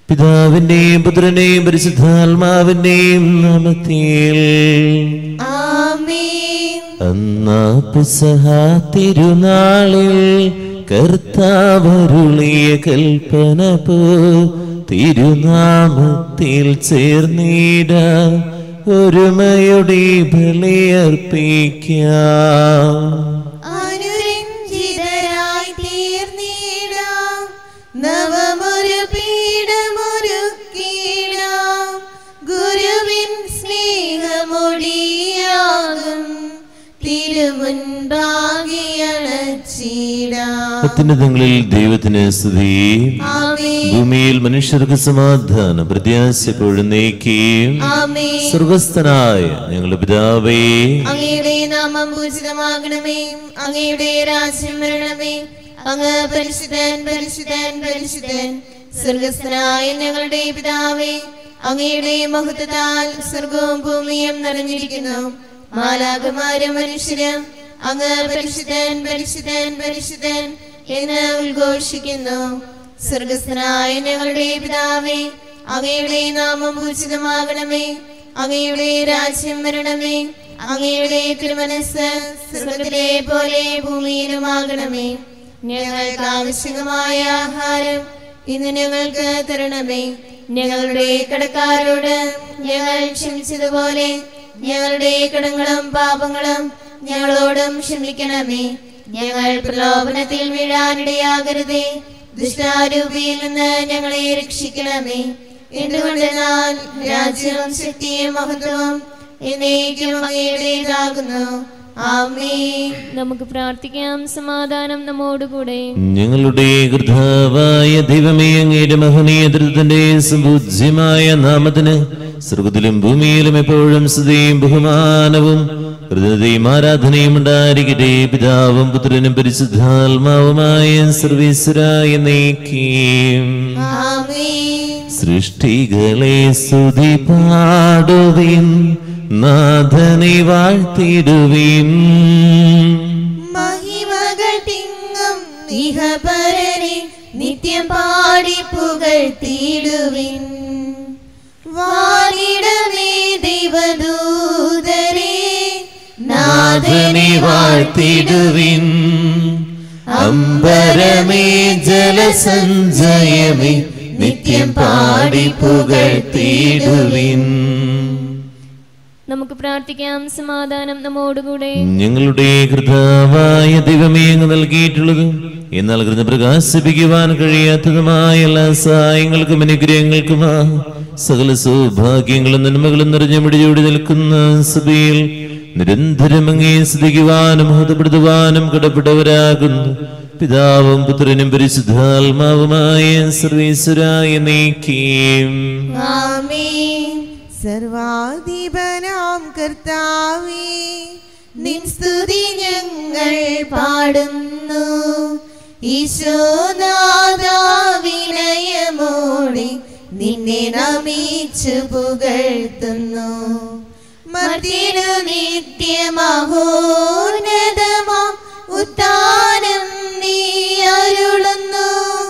പിതാവിന്റെയും പുത്രന്റെയും പരിശുദ്ധാത്മാവിന്റെയും നാമത്തിൽ ആമേൻ അന്നാ പെസഹ തിരുനാളിൽ കർത്താവരുളിയ കൽപ്പന പോ തിരുനാമത്തിൽ ചേർന്നിട ഒരുമയുടെ ബലിയർപ്പിക്കാം അനുരഞ്ജിതരായി തീർന്നിടാം നവമൊരു പീഠമൊരുക്കിടാം ഗുരുവിൻ സ്നേഹമൊടിയാകും തിരുമുൻപാകിയണച്ചിടാം അത്യുന്നതങ്ങളിൽ ദൈവത്തിന് സ്തുതി ആമേൻ ഭൂമിയിൽ മനുഷ്യർക്ക് സമാധാനം പ്രത്യാശപ്പോഴും നീക്കുകയും ആമേൻ സ്വർഗസ്ഥനായ ഞങ്ങളുടെ പിതാവേ അങ്ങയുടെ നാമം പൂജിതമാകണമേ അങ്ങയുടെ രാജ്യം വരണമേ അങ്ങ് പരിശുദ്ധൻ പരിശുദ്ധൻ പരിശുദ്ധൻ സ്വർഗസ്ഥനായ ഞങ്ങളുടെ പിതാവേ അങ്ങയുടെ മഹത്വത്താൽ സ്വർഗവും ഭൂമിയും നിറഞ്ഞിരിക്കുന്നു മാലാകമാരും മനുഷ്യരും അങ്ങ് പരിശുദ്ധൻ പരിശുദ്ധൻ പരിശുദ്ധൻ എന്ന് ഉദ്ഘോഷിക്കുന്നു സ്വർഗസ്ഥനായ ഞങ്ങളുടെ പിതാവേ അങ്ങയുടെ നാമം പൂജിതമാകണമേ അങ്ങയുടെ രാജ്യം വരണമേ അങ്ങയുടെ തിരുമനസ് സ്വർഗത്തിലെ പോലെ ഭൂമിയിലുമാകണമേ ഞങ്ങൾക്ക് ആവശ്യമായ ആഹാരം ഇന്ന് ഞങ്ങൾക്ക് തരണമേ ഞങ്ങളുടെ കടക്കാരോട് ഞങ്ങൾ ക്ഷമിച്ചതുപോലെ ഞങ്ങളുടെ കടങ്ങളും പാപങ്ങളും ഞങ്ങളോടും ക്ഷമിക്കണമേ ഞങ്ങൾ പ്രലോഭനത്തിൽ വീഴാനിടയാകരുതേ ദുഷ്ടാരൂപിയിൽ നിന്ന് ഞങ്ങളെ രക്ഷിക്കണമേ എന്തുകൊണ്ടെന്നാൽ രാജ്യവും ശക്തിയും മഹത്വവും എന്നേക്കും അങ്ങയുടേതാകുന്നു ആമേൻ നമുക്ക് പ്രാർത്ഥിക്കാം സമാധാനം നമ്മോടുകൂടെ ഞങ്ങളുടെ കൃതാവായ ദൈവമേ അങ്ങയുടെ മഹനീയതൃത്തിന്റെ സുബുദ്ധ്യമായ നാമത്തിന് സ്വർഗത്തിലും ഭൂമിയിലും എപ്പോഴും സ്തുതിയും ബഹുമാനവും ഹൃദയയും ആരാധനയും ഉണ്ടായിരിക്കട്ടെ പിതാവും പുത്രനും പരിശുദ്ധാത്മാവുമായ സർവീശ്വരായ നീക്കിയും ആമേൻ സൃഷ്ടികളെ സ്തുതി പാടുവിൻ നാഥനെ വാഴ്ത്തിടുവിൻ മഹിമകൾ തിങ്ങും ഇഹപരനെ നിത്യം പാടി പുകഴ്ത്തിയിടുവിൻ വാണിടമേ ദൈവദൂതരെ നാഥനെ വാഴ്ത്തിടുവിൻ അമ്പരമേ ജലസഞ്ചയമേ നിത്യം പാടി പുകഴ്ത്തിടുവിൻ നമുക്ക് പ്രാർത്ഥിക്കാം സമാധാനം നമ്മോടുകൂടെ ഞങ്ങളുടെ കൃതാവായ ദൈവമേ അങ്ങ് നൽകിയിട്ടുള്ളതും എന്നാൽ കൃത പ്രകാശിപ്പിക്കുവാൻ കഴിയാത്തതുമായ എല്ലാ സഹായങ്ങൾക്കും അനുഗ്രഹങ്ങൾക്കുമാ സകല സൗഭാഗ്യങ്ങളും നന്മകളും നിറഞ്ഞ മിടിയോടി നിൽക്കുന്ന സഭയിൽ നിരന്തരം അങ്ങേ സ്തുതിക്കുവാനും മഹത്വപ്പെടുത്തുവാനും കടപ്പെട്ടവരാകുന്നു പിതാവും പുത്രനും പരിശുദ്ധാത്മാവുമായ സർവീശ്വരായ നീക്കിയും ആമേൻ സർവാധിപനാം കർത്താവേ നിൻ സ്തുതി ഞങ്ങൾ പാടുന്നു ഈശോനാദാവിനയമോടെ നിന്നെ നമിച്ചു പുകഴ്ത്തുന്നു മർത്തിനു നിത്യമഹോന്നതമാം ഉത്താനം നീ അരുളുന്നു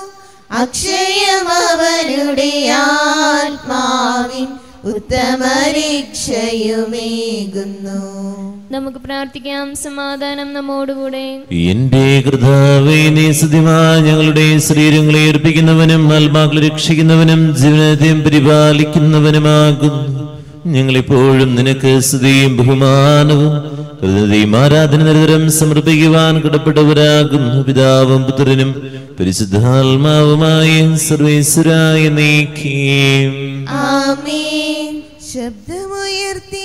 അക്ഷയമവനുടെ ആത്മാവിൻ ഉത്തമ രക്ഷയുമേകുന്നു നമുക്ക് പ്രാർത്ഥിക്കാം സമാധാനം നമ്മോടുകൂടെ എന്റെ കൃതാവേ നീ സ്തുതിമായ ഞങ്ങളുടെ ശരീരങ്ങളെ ഏർപ്പിക്കുന്നവനും ആത്മാക്കളെ രക്ഷിക്കുന്നവനും ജീവനത്തെയും പരിപാലിക്കുന്നവനുമാകുന്നു ഞങ്ങളിപ്പോഴും നിനക്ക് സ്തുതിയും ബഹുമാനവും കൃതയും ആരാധന നിരന്തരം സമർപ്പിക്കുവാൻ കടപ്പെട്ടവരാകുന്നു പിതാവും പുത്രനും പരിശുദ്ധാത്മാവുമായ സർവേശ്വരായ നീക്കിയും ആമേൻ ശബ്ദമുയർത്തി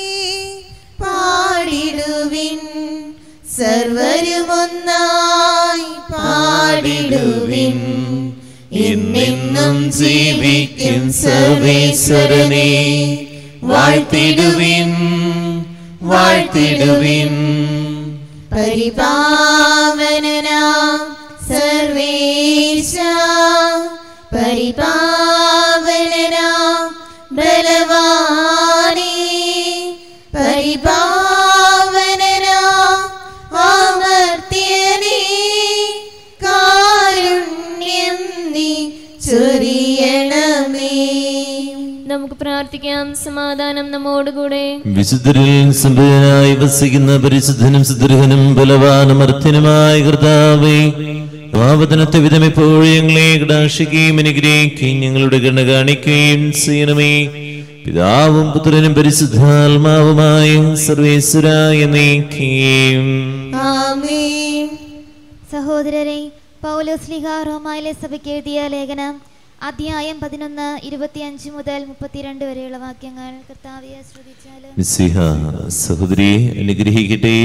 പാടിടുവിൻ സർവരുമൊന്നായി പാടിടുവിൻ എന്നെന്നും ജീവിക്കും സർവേശ്വരനെ വാഴ്ത്തിടുവിൻ വാഴ്ത്തിടുവിൻ പരിപാവനനാം സർവേശ പരിപാവനനാം ബലവാനേ പരിപാവനനാം അമർത്യനേ കാരുണ്യം നീ ചൊരിയണമേ നമുക്ക് പ്രാർത്ഥിക്കാം സമാധാനം നമ്മോടുകൂടെ വിശുദ്ധരിൽ സംഭവനായി വസിക്കുന്ന പരിശുദ്ധനും സുദൃഹനും ബലവാനും അർത്ഥനുമായ കർത്താവേ പാവതനത്തെ വിധം എപ്പോഴും ഞങ്ങളെ കടാക്ഷിക്കുകയും അനുഗ്രഹിക്കുകയും ഞങ്ങളുടെ കണ്ണ കാണിക്കുകയും ചെയ്യണമേ പിതാവും പുത്രനും പരിശുദ്ധാത്മാവുമായ സർവേശ്വരായ നീക്കുകയും ആമേൻ സഹോദരരെ പൗലോസ്ലിഹ റോമായിലെ സഭയ്ക്ക് എഴുതിയ ലേഖനം അധ്യായം പതിനൊന്ന് ഇരുപത്തിയഞ്ച് മുതൽ മുപ്പത്തിരണ്ട് വരെയുള്ള വാക്യങ്ങൾ കർത്താവിയെ ശ്രദ്ധിച്ചാലും മിസ്സിഹ സഹോദരിയെ അനുഗ്രഹിക്കട്ടെ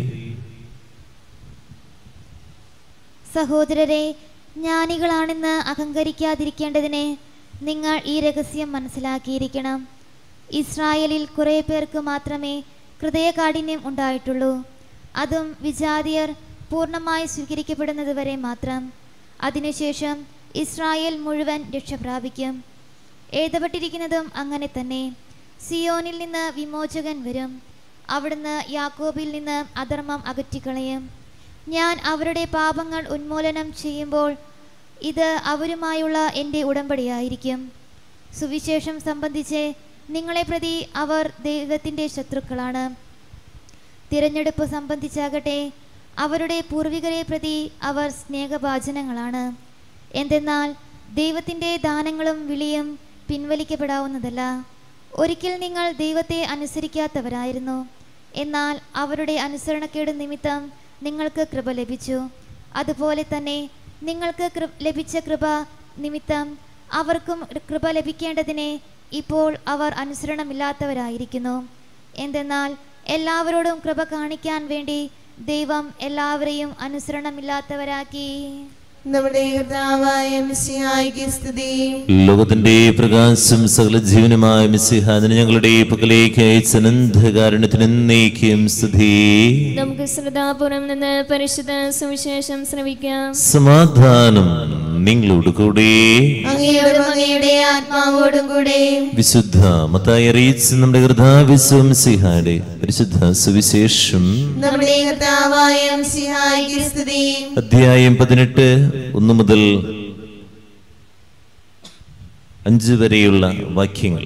സഹോദരരെ ജ്ഞാനികളാണെന്ന് അഹങ്കരിക്കാതിരിക്കേണ്ടതിന് നിങ്ങൾ ഈ രഹസ്യം മനസ്സിലാക്കിയിരിക്കണം ഇസ്രായേലിൽ കുറേ പേർക്ക് മാത്രമേ ഹൃദയകാഠിന്യം ഉണ്ടായിട്ടുള്ളൂ അതും വിജാതിയർ പൂർണ്ണമായി സ്വീകരിക്കപ്പെടുന്നത് വരെ മാത്രം അതിനുശേഷം ഇസ്രായേൽ മുഴുവൻ രക്ഷ പ്രാപിക്കും എഴുതപ്പെട്ടിരിക്കുന്നതും അങ്ങനെ തന്നെ സിയോനിൽ നിന്ന് വിമോചകൻ വരും അവിടുന്ന് യാക്കോബിൽ നിന്ന് അധർമ്മം അകറ്റിക്കളയും ഞാൻ അവരുടെ പാപങ്ങൾ ഉന്മൂലനം ചെയ്യുമ്പോൾ ഇത് അവരുമായുള്ള എൻ്റെ ഉടമ്പടിയായിരിക്കും സുവിശേഷം സംബന്ധിച്ച് നിങ്ങളെ പ്രതി അവർ ദൈവത്തിൻ്റെ ശത്രുക്കളാണ് തിരഞ്ഞെടുപ്പ് സംബന്ധിച്ചാകട്ടെ അവരുടെ പൂർവികരെ പ്രതി അവർ സ്നേഹഭാചനങ്ങളാണ് എന്തെന്നാൽ ദൈവത്തിൻ്റെ ദാനങ്ങളും വിളിയും പിൻവലിക്കപ്പെടാവുന്നതല്ല ഒരിക്കൽ നിങ്ങൾ ദൈവത്തെ അനുസരിക്കാത്തവരായിരുന്നു എന്നാൽ അവരുടെ അനുസരണക്കേട് നിമിത്തം നിങ്ങൾക്ക് കൃപ ലഭിച്ചു അതുപോലെ തന്നെ നിങ്ങൾക്ക് കൃ- ലഭിച്ച കൃപ നിമിത്തം അവർക്കും കൃപ ലഭിക്കേണ്ടതിന് ഇപ്പോൾ അവർ അനുസരണമില്ലാത്തവരായിരിക്കുന്നു എന്തെന്നാൽ എല്ലാവരോടും കൃപ കാണിക്കാൻ വേണ്ടി ദൈവം എല്ലാവരെയും അനുസരണമില്ലാത്തവരാക്കി നമ്മുടെ കർത്താവായ മിശിഹായിക്ക് സ്തുതി ലോകത്തിന്റെ പ്രകാശം സകല ജീവനുമായ മിസ്സിഹ അതിന് ഞങ്ങളുടെ പക്കലേക്ക് അയച്ച അനന്തകാരണത്തിന് എന്നേക്കും സ്തുതി നമുക്ക് ശ്രദ്ധാപൂർവം നിന്ന് പരിശുദ്ധ സുവിശേഷം ശ്രവിക്കാം സമാധാനം നിങ്ങളോട് കൂടെ അങ്ങയോടും അങ്ങയുടെ ആത്മാവോടും കൂടെ വിശുദ്ധ മത്തായി അറിയിച്ച നമ്മുടെ കർത്താവിശ്വം സിഹായുടെ പരിശുദ്ധ സുവിശേഷം നമ്മുടെ കർത്താവായ മിശിഹായിക്ക് സ്തുതി അധ്യായം പതിനെട്ട് ഒന്ന് മുതൽ അഞ്ച് വരെയുള്ള വാക്യങ്ങൾ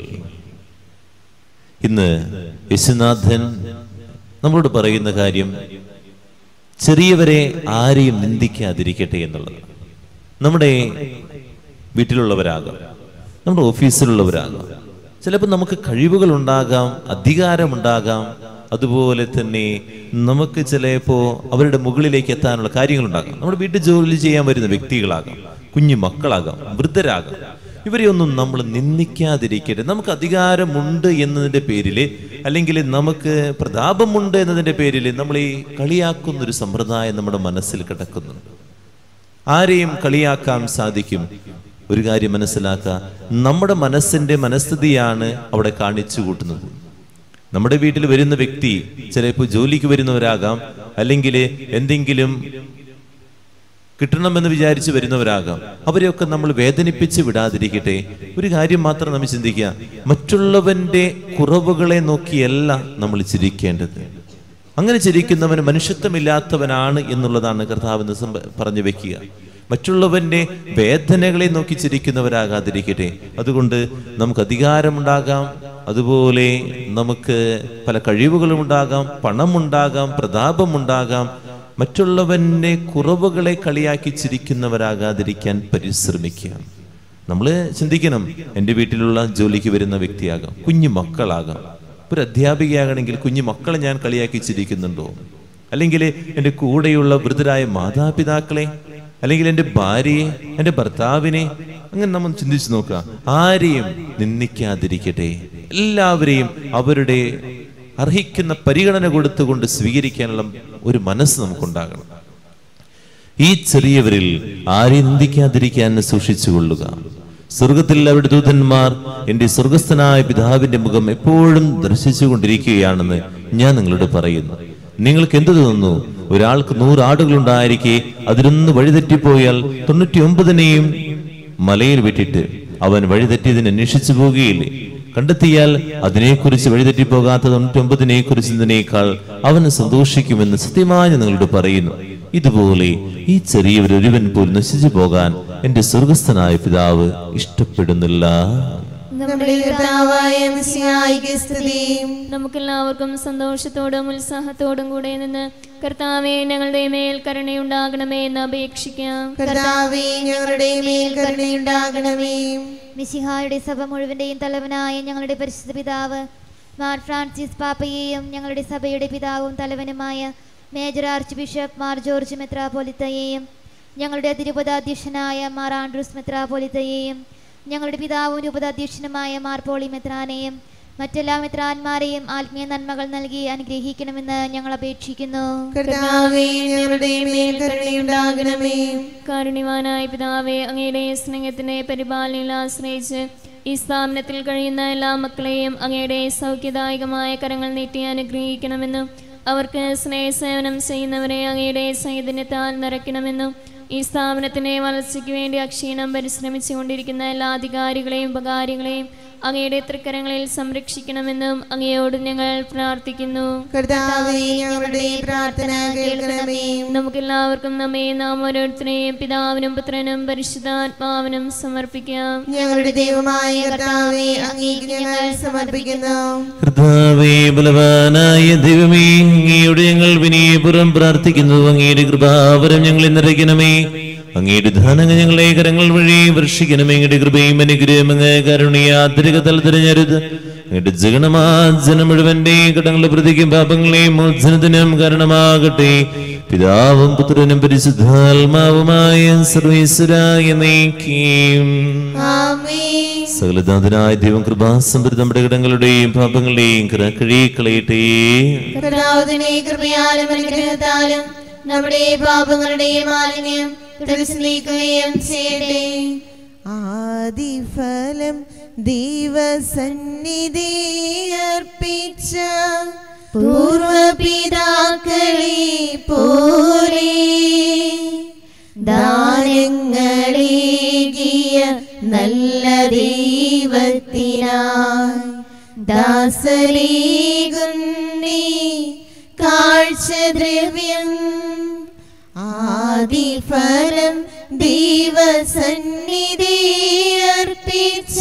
ഇന്ന് യശുനാഥൻ നമ്മളോട് പറയുന്ന കാര്യം ചെറിയവരെ ആരെയും നിന്ദിക്കാതിരിക്കട്ടെ എന്നുള്ളത് നമ്മുടെ വീട്ടിലുള്ളവരാകാം നമ്മുടെ ഓഫീസിലുള്ളവരാകാം ചിലപ്പോൾ നമുക്ക് കഴിവുകൾ ഉണ്ടാകാം അധികാരമുണ്ടാകാം അതുപോലെ തന്നെ നമുക്ക് ചിലപ്പോൾ അവരുടെ മുകളിലേക്ക് എത്താനുള്ള കാര്യങ്ങളുണ്ടാകാം നമ്മുടെ വീട്ടിൽ ജോലി ചെയ്യാൻ വരുന്ന വ്യക്തികളാകാം കുഞ്ഞു മക്കളാകാം വൃദ്ധരാകാം ഇവരെയൊന്നും നമ്മൾ നിന്ദിക്കാതിരിക്കട്ടെ നമുക്ക് അധികാരമുണ്ട് എന്നതിൻ്റെ പേരിൽ അല്ലെങ്കിൽ നമുക്ക് പ്രതാപമുണ്ട് എന്നതിൻ്റെ പേരിൽ നമ്മൾ ഈ കളിയാക്കുന്ന ഒരു സമ്പ്രദായം നമ്മുടെ മനസ്സിൽ കിടക്കുന്നുണ്ട് ആരെയും കളിയാക്കാൻ സാധിക്കും ഒരു കാര്യം മനസ്സിലാക്കുക നമ്മുടെ മനസ്സിന്റെ മനസ്ഥിതിയാണ് അവിടെ കാണിച്ചു കൂട്ടുന്നത് നമ്മുടെ വീട്ടിൽ വരുന്ന വ്യക്തി ചിലപ്പോൾ ജോലിക്ക് വരുന്നവരാകാം അല്ലെങ്കിൽ എന്തെങ്കിലും കിട്ടണമെന്ന് വിചാരിച്ച് വരുന്നവരാകാം അവരെയൊക്കെ നമ്മൾ വേദനിപ്പിച്ച് വിടാതിരിക്കട്ടെ ഒരു കാര്യം മാത്രം നമ്മൾ ചിന്തിക്കുക മറ്റുള്ളവന്റെ കുറവുകളെ നോക്കിയല്ല നമ്മൾ ചിരിക്കേണ്ടത് അങ്ങനെ ചിരിക്കുന്നവൻ മനുഷ്യത്വമില്ലാത്തവനാണ് എന്നുള്ളതാണ് കർത്താവ് എന്ന് സംഭ- പറഞ്ഞു വെക്കുക മറ്റുള്ളവന്റെ വേദനകളെ നോക്കി ചിരിക്കുന്നവരാകാതിരിക്കട്ടെ അതുകൊണ്ട് നമുക്ക് അധികാരമുണ്ടാകാം അതുപോലെ നമുക്ക് പല കഴിവുകളും ഉണ്ടാകാം പണമുണ്ടാകാം പ്രതാപമുണ്ടാകാം മറ്റുള്ളവന്റെ കുറവുകളെ കളിയാക്കി ചിരിക്കുന്നവരാകാതിരിക്കാൻ പരിശ്രമിക്കുക നമ്മൾ ചിന്തിക്കണം എൻ്റെ വീട്ടിലുള്ള ജോലിക്ക് വരുന്ന വ്യക്തിയാകാം കുഞ്ഞു മക്കളാകാം ഒരു അധ്യാപികയാകണമെങ്കിൽ കുഞ്ഞു മക്കളെ ഞാൻ കളിയാക്കി ചിരിക്കുന്നുണ്ടോ അല്ലെങ്കിൽ എൻ്റെ കൂടെയുള്ള വൃദ്ധരായ മാതാപിതാക്കളെ അല്ലെങ്കിൽ എൻ്റെ ഭാര്യയെ എൻ്റെ ഭർത്താവിനെ അങ്ങനെ നമ്മൾ ചിന്തിച്ചു നോക്കുക ആരെയും നിന്ദിക്കാതിരിക്കട്ടെ എല്ലാവരെയും അവരുടെ അർഹിക്കുന്ന പരിഗണന കൊടുത്തുകൊണ്ട് സ്വീകരിക്കാനുള്ള ഒരു മനസ്സ് നമുക്കുണ്ടാകണം ഈ ചെറിയവരിൽ ആരെയും നിന്ദിക്കാതിരിക്കാൻ സൂക്ഷിച്ചുകൊള്ളുക സ്വർഗത്തിൽ അവരുടെ ദൂതന്മാർ എന്റെ സ്വർഗസ്ഥനായ പിതാവിന്റെ മുഖം എപ്പോഴും ദർശിച്ചുകൊണ്ടിരിക്കുകയാണെന്ന് ഞാൻ നിങ്ങളോട് പറയുന്നു നിങ്ങൾക്ക് എന്ത് തോന്നുന്നു ഒരാൾക്ക് നൂറ് ആടുകൾ ഉണ്ടായിരിക്കെ അതിലൊന്ന് വഴിതെറ്റിപ്പോയാൽ തൊണ്ണൂറ്റി ഒമ്പതിനെയും മലയിൽ വിട്ടിട്ട് അവൻ വഴിതെറ്റിയതിനെ അന്വേഷിച്ചു പോവുകയില്ലേ കണ്ടെത്തിയാൽ അതിനെക്കുറിച്ച് വഴിതെറ്റിപ്പോകാത്ത തൊണ്ണൂറ്റൊമ്പതിനെ കുറിച്ചതിനേക്കാൾ അവൻ സന്തോഷിക്കുമെന്ന് സത്യമായി ഞാൻ നിങ്ങളോട് പറയുന്നു ഇതുപോലെ ഈ ചെറിയവരൊരുവൻ പോലും നശിച്ചു പോകാൻ എന്റെ സ്വർഗസ്ഥനായ പിതാവ് ഇഷ്ടപ്പെടുന്നില്ല നമ്മുടെ കർത്താവായ മിശിഹായിക്ക് സ്തുതി നമുക്കെല്ലാവർക്കും സന്തോഷത്തോടും ഉത്സാഹത്തോടും കൂടെ നിന്ന് കർത്താവെ ഞങ്ങളുടെ മേൽ കരുണയുണ്ടാകണമേ എന്ന് അപേക്ഷിക്കാം കർത്താവേ ഞങ്ങളുടെ മേൽ കരുണയുണ്ടാകണമേ മിശിഹായുടെ സഭ മുഴുവന്റെയും തലവനായ ഞങ്ങളുടെ പരിശുദ്ധ പിതാവ് മാർ ഫ്രാൻസിസ് പാപ്പയെയും ഞങ്ങളുടെ സഭയുടെ പിതാവും തലവനുമായ major archbishop Mar George മെത്രാപോലിത്തയെയും ഞങ്ങളുടെ അതിരൂപതാധ്യക്ഷനായ മാർ ആൻഡ്രൂസ് മെത്രാപോലിത്തയെയും ഞങ്ങളുടെ പിതാവും ഉപതാധ്യക്ഷനുമായ മാർ പോളി മെത്രാനെയും മറ്റെല്ലാ മെത്രാന്മാരെയും ആത്മീയ നന്മകൾ നൽകി അനുഗ്രഹിക്കണമെന്ന് ഞങ്ങൾ അപേക്ഷിക്കുന്നു കർത്താവേ ഞങ്ങളുടെ മേൽ കരുണയുണ്ടാകണമേ കാരുണ്യവാനായ പിതാവെ അങ്ങയുടെ സ്നേഹത്തിന്റെ പരിപാലനയിൽ ആശ്രയിച്ച് ഈ സ്ഥാപനത്തിൽ കഴിയുന്ന എല്ലാ മക്കളെയും അങ്ങയുടെ സൗഖ്യദായകമായ കരങ്ങൾ നീട്ടി അനുഗ്രഹിക്കണമെന്നും അവർക്ക് സ്നേഹസേവനം ചെയ്യുന്നവരെ അങ്ങയുടെ ചൈതന്യത്താൽ നിറയ്ക്കണമെന്നും ഈ സ്ഥാപനത്തിന്റെ വളർച്ചയ്ക്ക് വേണ്ടി അക്ഷീണം പരിശ്രമിച്ചുകൊണ്ടിരിക്കുന്ന എല്ലാ അധികാരികളെയും ഉപകാരികളെയും അങ്ങയുടെ തൃക്കരങ്ങളിൽ സംരക്ഷിക്കണമെന്നും അങ്ങയോട് ഞങ്ങൾ പ്രാർത്ഥിക്കുന്നു കർത്താവേ ഞങ്ങളുടെ പ്രാർത്ഥന കേൾക്കണമേ നമുക്കെല്ലാവർക്കും നമ്മെ നാം ഓരോരുത്തരെയും പിതാവിനും പുത്രനും പരിശുദ്ധാത്മാവിനും സമർപ്പിക്കാം ഞങ്ങളുടെ ദൈവമായ കർത്താവേ അങ്ങേക്ക് ഞങ്ങൾ സമർപ്പിക്കുന്നു കർത്താവേ ബലവാനായ ദൈവമേ അങ്ങയുടെ ഞങ്ങൾ വിനയപുറം പ്രാർത്ഥിക്കുന്നു അങ്ങയുടെ കൃപാവരം ഞങ്ങളെ നിറയ്ക്കണമേ അങ്ങയുടെ ധാനങ്ങൾ ഞങ്ങളെ കരങ്ങൾ വഴി വർഷിക്കണമേ അങ്ങയുടെ കൃപയും അനുഗ്രഹം അങ്ങ് കരുണയാത്രിക തല തിരഞ്ഞരുത് അങ്ങയുടെ ജഗണമാജനം മുഴുവന്റെ കടങ്ങളുടെ പ്രതിക്കും പാപങ്ങളെയും മോചനത്തിനും കാരണമാകട്ടെ പിതാവും പുത്രനും പരിശുദ്ധാത്മാവുമായ സർവീശ്വരായ നീക്കിയും ആമേൻ സകലനാഥനായ ദൈവം കൃപാസമ്പൃത നമ്മുടെ ഇടങ്ങളുടെയും പാപങ്ങളുടെയും കഴുകിക്കളയട്ടെ കർത്താവിനെ കൃപയാലും അനുഗ്രഹത്താലും നമ്മുടെ പാപങ്ങളുടെയും മാലിന്യം തുടച്ചു നീക്കുകയും ചെയ്യട്ടെ ആദിഫലം ദൈവസന്നിധി അർപ്പിച്ച പൂർവപിതാക്കളെ പോലെ ദാനങ്ങളേകിയ നല്ല ദൈവത്തിനായി ദാസലേകുന്നീ കാഴ്ചദ്രവ്യം ആദിഫലം ദൈവസന്നിധി അർപ്പിച്ച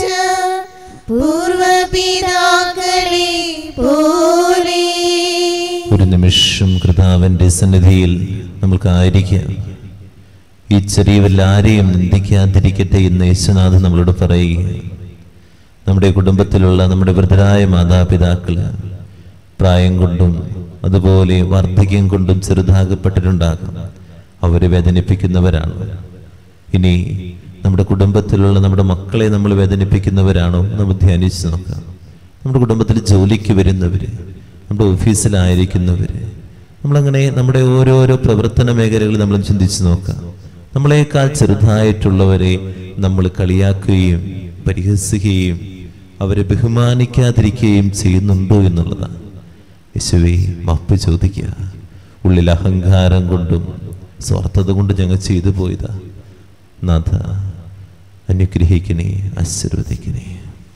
പൂർവപിതാക്കളെ പോലെ ഒരു നിമിഷം കൃതാവിന്റെ സന്നിധിയിൽ നമ്മൾക്കായിരിക്കാം ഈ ചെറിയവരിൽ ആരെയും നിന്ദിക്കാതിരിക്കട്ടെ എന്ന് യേശുനാഥ് നമ്മളോട് പറയുക നമ്മുടെ കുടുംബത്തിലുള്ള നമ്മുടെ വൃദ്ധരായ മാതാപിതാക്കള് പ്രായം കൊണ്ടും അതുപോലെ വാർദ്ധക്യം കൊണ്ടും ചെറുതാകപ്പെട്ടിട്ടുണ്ടാകും അവരെ വേദനിപ്പിക്കുന്നവരാണ് ഇനി നമ്മുടെ കുടുംബത്തിലുള്ള നമ്മുടെ മക്കളെ നമ്മൾ വേദനിപ്പിക്കുന്നവരാണോ നമ്മൾ ധ്യാനിച്ച് നോക്കാം നമ്മുടെ കുടുംബത്തിൽ ജോലിക്ക് വരുന്നവര് നമ്മുടെ ഓഫീസിലായിരിക്കുന്നവര് നമ്മളങ്ങനെ നമ്മുടെ ഓരോരോ പ്രവർത്തന മേഖലകൾ നമ്മൾ ചിന്തിച്ച് നോക്കാം നമ്മളെക്കാൾ ചെറുതായിട്ടുള്ളവരെ നമ്മൾ കളിയാക്കുകയും പരിഹസിക്കുകയും അവരെ ബഹുമാനിക്കാതിരിക്കുകയും ചെയ്യുന്നുണ്ടോ എന്നുള്ളതാണ് യേശുവേ മാപ്പ് ചോദിക്കുക ഉള്ളിൽ അഹങ്കാരം കൊണ്ടും സ്വാർത്ഥത കൊണ്ടും ഞങ്ങൾ ചെയ്തു പോയതാ നാഥ അനുഗ്രഹിക്കണേ ആശീർവദിക്കണേ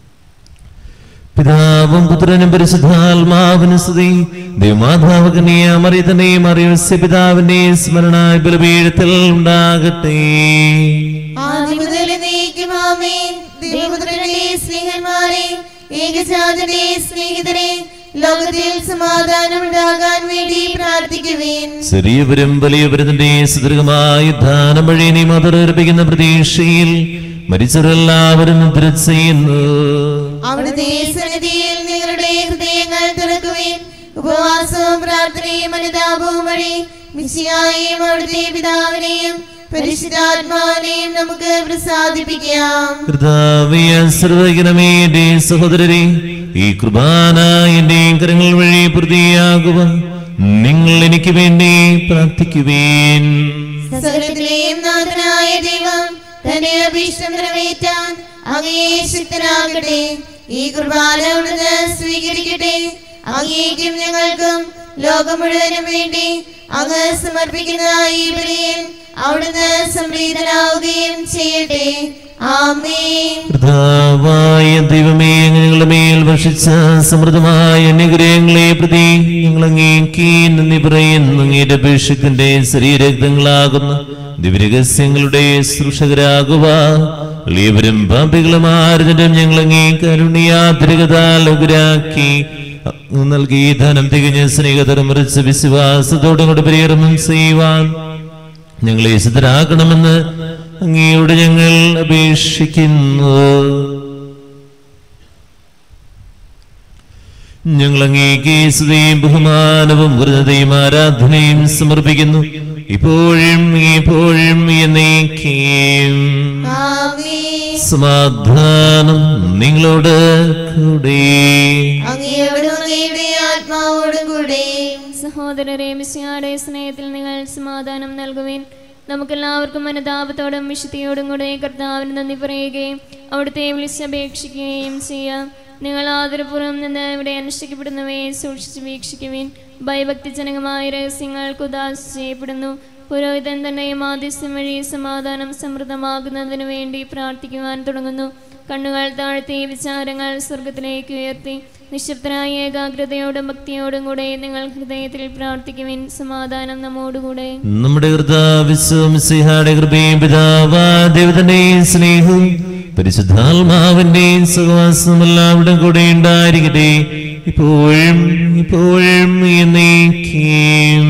പിതാവും പുത്രനും പരിശുദ്ധാത്മാവിനും സ്തുതി ദൈവമാതാവകനെയ മറിയതനെയും അറിയസ്യ പിതാവിന്റെ സ്മരണ ബലപീഠത്തിൽ ഉണ്ടാകട്ടെ ആദ്യം മുതൽ നീക്കും ആമേൻ ദൈവപുത്രന്റെ സ്നേഹന്മാരെ ഏകജാതന്റെ സ്നേഹിതരെ ലോകത്തിൽ സമാധാനം ഉണ്ടാകാൻ വേണ്ടി പ്രാർത്ഥിക്കുവേൻ ചെറിയവരും വലിയവരുടെ സുദീർഘമായ ദാനം വഴി നീ മതർപ്പിക്കുന്ന പ്രതീക്ഷയിൽ മരിച്ചവരെല്ലാവരും നിദ്ര ചെയ്യുന്നു അവിടുത്തെ സന്നിധിയിൽ നിങ്ങളുടെ ഹൃദയങ്ങൾ തുറക്കുവേൻ ഉപവാസവും പ്രാർത്ഥനയും അനുതാപവും വഴി മിശിയായെയും അവിടുത്തെ പിതാവിനെയും പരിശുദ്ധാത്മാവിനെയും നമുക്ക് പ്രസാദിപ്പിക്കാം കർത്താവിയ സർവകനമേ എന്റെ സഹോദരരെ ഈ കുർബാന എന്റെ കരങ്ങൾ വഴി പ്രതിയാകുക നിങ്ങൾ എനിക്ക് വേണ്ടി പ്രാർത്ഥിക്കുവേൻ സകലത്തിലെയും നാഥനായ ദൈവം തന്റെ അഭീഷ്ടം നിറവേറ്റാൻ അങ്ങേ ശക്തനാകട്ടെ ഈ കുർബാന അവിടുന്ന് സ്വീകരിക്കട്ടെ അങ്ങേക്കും ഞങ്ങൾക്കും ലോകം മുഴുവനും വേണ്ടി അങ്ങ് സമർപ്പിക്കുന്ന ഈ ബലിയിൽ അവിടുന്ന് സംപ്രീതനാവുകയും ചെയ്യട്ടെ ആമേൻ കർത്താവായ ദൈവമേ അങ്ങ് ഞങ്ങളുടെ മേൽ ഭക്ഷിച്ച സമൃദ്ധമായ അനുഗ്രഹങ്ങളെ പ്രതി ഞങ്ങൾ അങ്ങേക്ക് നന്ദി പറയുന്നു അങ്ങയുടെ അപേക്ഷത്തിന്റെ ശരീരക്തങ്ങളാകുന്ന ദിവ്യരഹസ്യങ്ങളുടെ ശുശ്രൂഷകരാകുക എളിയവരും പാപികളുമാരുന്നതും ഞങ്ങളങ്ങേ കരുണിയാതിരകതാലുരാക്കി നൽകി ധനം തികഞ്ഞ സ്നേഹതരം മറിച്ച് വിശ്വാസത്തോടും കൂടെ പരികർമ്മം ചെയ്യുവാൻ ഞങ്ങളെ സിദ്ധരാക്കണമെന്ന് അങ്ങയോട് ഞങ്ങൾ അപേക്ഷിക്കുന്നു ഞങ്ങൾ അങ്ങേക്ക് സ്തുതിയും ബഹുമാനവും വൃതയും ആരാധനയും സമർപ്പിക്കുന്നു ഇപ്പോഴും എപ്പോഴും എന്നേക്കും ആമേൻ സമാധാനം നിങ്ങളോട് കൂടെ അങ്ങയോടും അങ്ങയുടെ ആത്മാവോടും കൂടെ സഹോദരരെ മിശിയാടെ സ്നേഹത്തിൽ നിങ്ങൾ സമാധാനം നൽകുവിൻ നമുക്കെല്ലാവർക്കും അനുതാപത്തോടും വിശുദ്ധിയോടും കൂടെ കർത്താവിന് നന്ദി പറയുകയും അവിടുത്തെ വിളിച്ചപേക്ഷിക്കുകയും ചെയ്യാം നിങ്ങൾ ആദരപൂർവ്വം നിന്ന് ഇവിടെ അനുഷ്ഠിക്കപ്പെടുന്നവയെ സൂക്ഷിച്ച് വീക്ഷിക്കുവിൻ ഭയഭക്തിജനകമായ രഹസ്യങ്ങൾക്ക് ഉദാസ ചെയ്യപ്പെടുന്നു പുരോഹിതൻ തന്നെ മാധ്യസ്ഥം വഴി സമാധാനം സമൃദ്ധമാകുന്നതിനു വേണ്ടി പ്രാർത്ഥിക്കുവാൻ തുടങ്ങുന്നു കണ്ണുകൾ താഴ്ത്തി വിചാരങ്ങൾ സ്വർഗത്തിലേക്ക് ഉയർത്തി നിശബ്ദനായ ഏകാഗ്രതയോടും ഭക്തിയോടും കൂടെ നിങ്ങൾ ഹൃദയത്തിൽ പ്രാർത്ഥിക്കുവിൻ സമാധാനം നമ്മോടുകൂടെ നമ്മുടെ കൃതാവിശ്വസിഹാടെ കൃപയും പിതാവാ ദൈവത്തിന്റെയും സ്നേഹവും പരിശുദ്ധാത്മാവിന്റെയും സഹവാസവും എല്ലാവരുടെ കൂടെ ഉണ്ടായിരിക്കട്ടെ ഇപ്പോഴും ഇപ്പോഴും എന്നേക്കും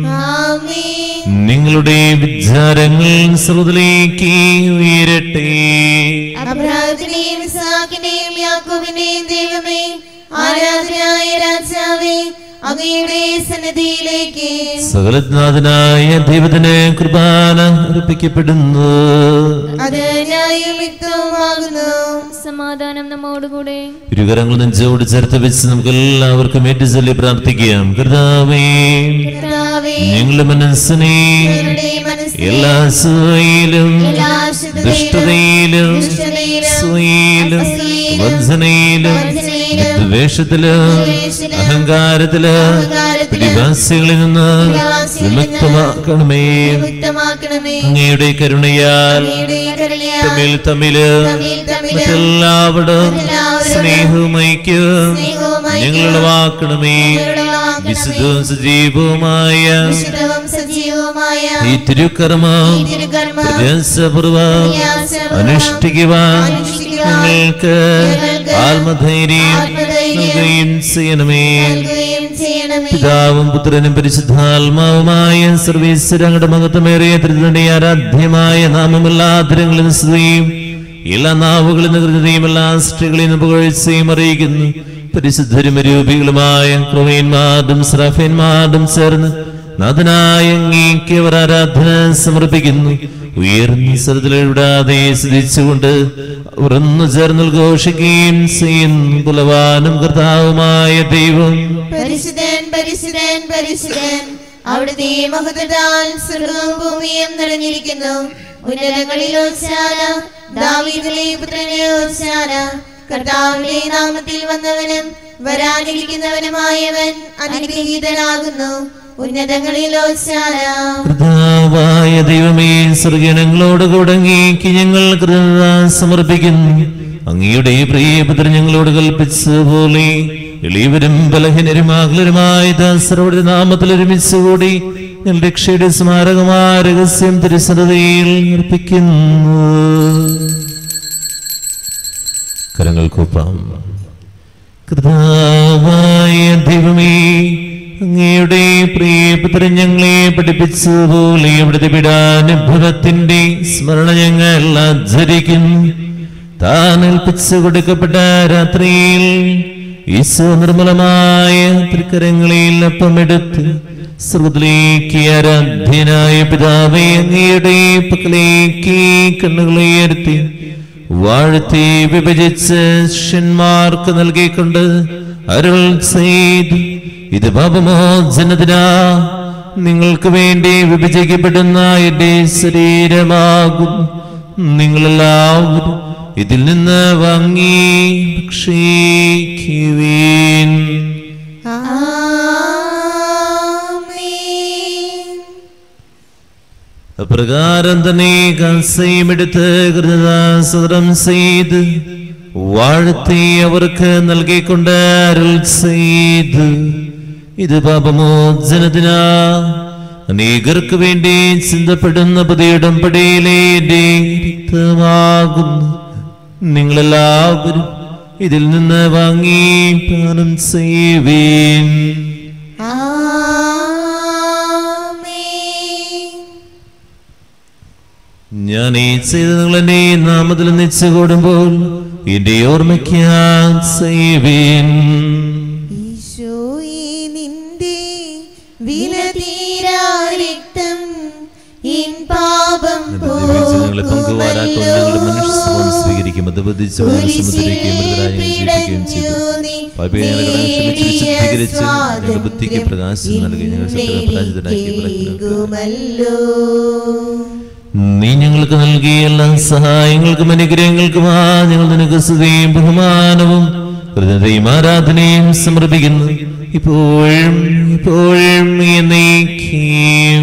ആമേൻ നിങ്ങളുടെ വിചാരങ്ങൾ ശ്രുതിലേക്ക് ഉയരട്ടെ അബ്രാഹത്തിന്റെയും ഇസ്ഹാക്കിന്റെയും യാക്കോബിന്റെയും ദൈവമേ ആരാധനായ രാജാവേ അങ്ങയുടെ സന്നിധിയിലേക്ക് സകലനാഥനായ ദൈവത്തിന് കൃപാന അർപ്പിക്കപ്പെടുന്നു അത് ന്യായവും യുക്തവുമാകുന്നു സമാധാനം നമ്മോടുകൂടെ ഇരുകരങ്ങൾ നെഞ്ചോട് ചേർത്ത് വെച്ച് നമുക്ക് എല്ലാവർക്കും ഏറ്റു ചൊല്ലി പ്രാർത്ഥിക്കാം കർത്താവേ കർത്താവേ ഞങ്ങളുടെ മനസ്സിനെ ഞങ്ങളുടെ മനസ്സിനെ എല്ലാ സ്വയിലും എല്ലാ അശുദ്ധതയിലും, ദുഷ്ടതയിലും ദുഷ്ടതയിലും, സ്വയിലും അസൂയയിലും, വഞ്ചനയിലും വഞ്ചനയിലും, വിദ്വേഷത്തിലും വിദ്വേഷത്തിലും, അഹങ്കാരത്തിലും അഹങ്കാരത്തിലും, പിടിവാസികളിൽ നിന്ന് പിടിവാസികളിൽ നിന്ന് വിമുക്തമാക്കണമേ വിമുക്തമാക്കണമേ അങ്ങയുടെ കരുണയാൽ അങ്ങയുടെ കരുണയാൽ തമ്മിൽ തമ്മില് തമ്മിൽ തമ്മില് മറ്റെല്ലാവരും മറ്റെല്ലാവരോടും സ്നേഹവും ഐക്യവും സ്നേഹവും ഐക്യവും ഞങ്ങളുളവാക്കണമേ ഞങ്ങളുളവാക്കണമേ. വിശുദ്ധവും സജീവവുമായ വിശുദ്ധവും സജീവവുമായ ഈ തിരുക്കർമ്മം ഈ തിരുക്കർമ്മം പ്രയാസപൂർവം പ്രയാസപൂർവ്വം അനുഷ്ഠിക്കുവാൻ അനുഷ്ഠിക്കുവാൻ ഞങ്ങൾക്ക് ഞങ്ങൾക്ക് ആത്മധൈര്യം ആത്മധൈര്യം നൽകുകയും ചെയ്യണമേ നൽകുകയും ചെയ്യണമേ പിതാവും പുത്രനും പരിശുദ്ധാത്മാവുമായ സർവീശ്വരങ്ങളുടെ മഹത്വമേറിയ ത്രിതന്റെ ആരാധ്യമായ നാമമെല്ലാ ആദരങ്ങളും സ്തുതിയും എല്ലാ നാവുകളിൽ നിന്ന് കൃതയും എല്ലാ സ്ത്രീകളിൽ നിന്ന് പുകഴ്ചയും അറിയിക്കുന്നു പരിശുദ്ധരും രൂപികളുമായ ക്രമേന്മാരും സ്രഫേന്മാരും ചേർന്ന് നാഥനായ അങ്ങേക്ക് അവർ ആരാധന സമർപ്പിക്കുന്നു ഉയർന്ന സ്വരത്തിലെവിടാതെ സ്തുതിച്ചുകൊണ്ട് ഉറന്നു ചേർന്ന് ഘോഷിക്കുകയും ചെയ്യുന്നു ബലവാനും കർത്താവുമായ ദൈവം പരിശുദ്ധൻ പരിശുദ്ധൻ പരിശുദ്ധൻ അവിടുത്തെ മഹത്വത്താൽ സ്വർഗവും ഭൂമിയും നിറഞ്ഞിരിക്കുന്നു ഉന്നതങ്ങളിൽ ഓശാന ദാവീദിലെ പുത്രനെ ഓശാന കർത്താവിന്റെ നാമത്തിൽ വന്നവനും വരാനിരിക്കുന്നവനുമായവൻ അനുഗ്രഹീതനാകുന്നു ഉന്നതങ്ങളിൽ ഓശാന കർത്താവായ ദൈവമേ സ്വർഗണങ്ങളോട് കൂടങ്ങേക്ക് ഞങ്ങൾ കൃത സമർപ്പിക്കുന്നു അങ്ങയുടെ പ്രിയപുത്രൻ ഞങ്ങളോട് കൽപ്പിച്ചതുപോലെ എളിയവരും ബലഹീനരും ആകുലരുമായ ദാസരുടെ നാമത്തിൽ ഒരുമിച്ചുകൂടി ഞങ്ങൾ രക്ഷയുടെ സ്മാരകമായ രഹസ്യം തിരുസരതയിൽ അർപ്പിക്കുന്നു കരങ്ങൾ കൂപ്പാം കൃതാവായ ദൈവമേ അങ്ങയുടെ പ്രിയപുത്രൻ ഞങ്ങളെ പഠിപ്പിച്ചതുപോലെ അവിടുത്തെ പിടാനുഭവത്തിന്റെ സ്മരണ ഞങ്ങൾ ആചരിക്കുന്നു താൻ ഏൽപ്പിച്ചു കൊടുക്കപ്പെട്ട രാത്രിയിൽ ഈശോ നിർമ്മലമായ തൃക്കരങ്ങളിൽ അപ്പമെടുത്ത് ശ്രുതിലേക്ക് ആരാധ്യനായ പിതാവെ അങ്ങയുടെ പക്കലേക്ക് കണ്ണുകളെ ഉയർത്തി വാഴ്ത്തി വിഭജിച്ച് ശിഷ്യന്മാർക്ക് നൽകിക്കൊണ്ട് അരുൾ ചെയ്തു ഇത് പാപമോചനത്തിനാ നിങ്ങൾക്ക് വേണ്ടി വിഭജിക്കപ്പെടുന്ന എന്റെ ശരീരമാകും നിങ്ങളെല്ലാവരും ഇതിൽ നിന്ന് വാങ്ങി ഭക്ഷിക്കുവീൻ ആമേൻ അപ്രകാരം തന്നെ കസയുമെടുത്ത് കൃതദാസതരം ചെയ്ത് വാഴ്ത്തി അവർക്ക് നൽകിക്കൊണ്ട് അരുൾ ചെയ്ത് ഇത് പാപമോചനത്തിനാ അനേകർക്ക് വേണ്ടി ചിന്തപ്പെടുന്ന പുതിയിടം പടിയിലെ എന്റെ രക്തമാകുന്നു നിങ്ങളെല്ലാവരും ഇതിൽ നിന്ന് വാങ്ങി പാനം ചെയ്യുവേൻ ആമേൻ ഞാൻ ഈ ചെയ്ത് നിങ്ങൾ എന്നെ നാമത്തിൽ നിച്ച് കൂടുമ്പോൾ എന്റെ ഓർമ്മയ്ക്ക് ചെയ്യുവേൻ ഈശോയെ നിന്റെ വിലതീരാ രക്തം ഇൻ പാപം ഞങ്ങളെ പങ്കുവാരാക്കൊണ്ട് ഞങ്ങളുടെ മനുഷ്യസ്വഭാവം സ്വീകരിക്കും അത് ബന്ധിച്ച് സമുദ്രിക്കുകയും മൃതരായും ജീവിക്കുകയും ചെയ്തു പാപിയെ ഞങ്ങളുടെ കടങ്ങൾ ക്ഷമിച്ച് വിശുദ്ധീകരിച്ച് ഞങ്ങളുടെ ബുദ്ധിക്ക് പ്രകാശം നൽകി ഞങ്ങൾ ശത്രുക്കളെ പരാജിതരാക്കി വിളക്കിനോക്കുക നീ ഞങ്ങൾക്ക് നൽകിയ എല്ലാ സഹായങ്ങൾക്കും അനുഗ്രഹങ്ങൾക്കുമാ ഞങ്ങൾ നിനക്ക് സ്തുതിയും ബഹുമാനവും ഹൃദയയും ആരാധനയും സമർപ്പിക്കുന്നു ഇപ്പോഴും ഇപ്പോഴും എന്നേക്കും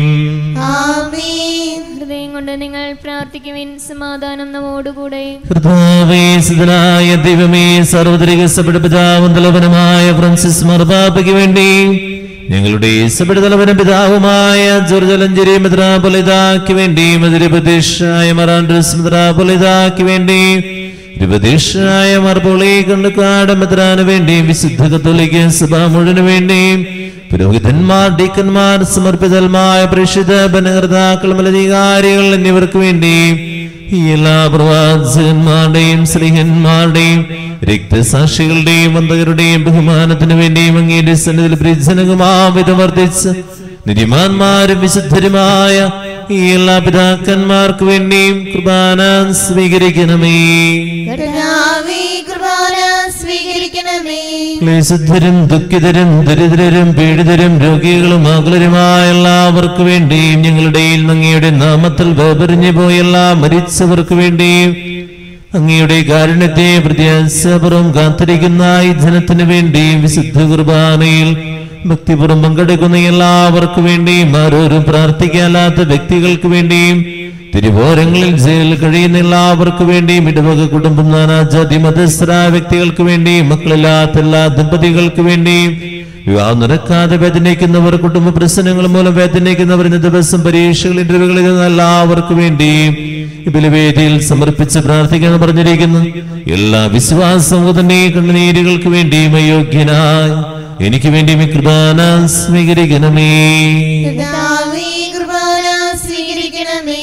ആമേൻ ഹൃദയം കൊണ്ട് നിങ്ങൾ പ്രാർത്ഥിക്കുവിൻ സമാധാനം നമ്മോടുകൂടെ ഹൃദാവേശിതനായ ദൈവമേ സർവ്വതരിക സഭയുടെ പിതാവും തലവനുമായ ഫ്രാൻസിസ് മർബാബയ്ക്ക് വേണ്ടി ഞങ്ങളുടെ സഭയുടെ തലവനും പിതാവുമായ ജോർജലഞ്ചേരി മെത്രാപൊലിതാക്ക് വേണ്ടി മധുരപദേശായ മറാൻഡ്രസ് മെത്രാപൊലിതാക്ക് വേണ്ടി രൂപദേശായ മർബോളി കണ്ടുകാട് മെത്രാന് വേണ്ടി വിശുദ്ധ കത്തോലിക്ക സഭ മുഴുവന് വേണ്ടി പുരോഹിതന്മാർ ഡീക്കന്മാർ സമർപ്പിതന്മായ പ്രേക്ഷിത ബനകർത്താക്കൾ മലധികാരികൾ എന്നിവർക്ക് വേണ്ടി ഈ എല്ലാ പ്രവാചകന്മാരുടെയും സ്ത്രീഹന്മാരുടെയും രക്തസാക്ഷികളുടെയും വന്തകരുടെയും ബഹുമാനത്തിന് വേണ്ടിയും അങ്ങയുടെ സന്നിധിയിൽ പ്രിജനകമാവിധം വർദ്ധിച്ച് നിരിമാന്മാരും വിശുദ്ധരുമായ ഈ എല്ലാ പിതാക്കന്മാർക്ക് വേണ്ടിയും കുർബാന സ്വീകരിക്കണമേ കർത്താവേ കുർബാന സ്വീകരിക്കണമേ ക്ലേശുദ്ധരും ദുഃഖിതരും ദരിദ്രരും പീഡിതരും രോഗികളും ആകുലരുമായ എല്ലാവർക്കു വേണ്ടിയും ഞങ്ങളുടെ അങ്ങയുടെ നാമത്തിൽ വേപറിഞ്ഞു പോയ എല്ലാ മരിച്ചവർക്ക് വേണ്ടിയും അങ്ങയുടെ കാരുണ്യത്തെ പ്രത്യാശപുറം കാത്തിരിക്കുന്ന ഈ ജനത്തിന് വേണ്ടിയും വിശുദ്ധ കുർബാനയിൽ ഭക്തിപുറം പങ്കെടുക്കുന്ന എല്ലാവർക്കു വേണ്ടിയും ആരോരും പ്രാർത്ഥിക്കാത്ത വ്യക്തികൾക്ക് വേണ്ടിയും തിരുവോരങ്ങളിൽ ജയിലിൽ കഴിയുന്ന എല്ലാവർക്കു വേണ്ടിയും ഇടവക കുടുംബം നാനാജാതി മതസ്ഥരായ വ്യക്തികൾക്ക് വേണ്ടിയും മക്കളില്ലാത്ത എല്ലാ ദമ്പതികൾക്ക് വേണ്ടിയും വിവാഹം നടക്കാതെ വേദനിക്കുന്നവർ കുടുംബ പ്രശ്നങ്ങൾ മൂലം വേദനിക്കുന്നവർ ഇന്ന ദിവസം പരീക്ഷകൾ ഇന്റർവ്യൂകളിൽ എഴുതുന്ന എല്ലാവർക്കു വേണ്ടിയും ഈ ബലിവേദിയിൽ സമർപ്പിച്ച് പ്രാർത്ഥിക്കാൻ പറഞ്ഞിരിക്കുന്നു എല്ലാ വിശ്വാസവും തന്നെ കണ്ണുനീരുകൾക്ക് വേണ്ടിയും അയോഗ്യനായി എനിക്ക് വേണ്ടിയും ഈ കൃപാന സ്വീകരിക്കണമേ കർത്താവേ കുർബാന സ്വീകരിക്കണമേ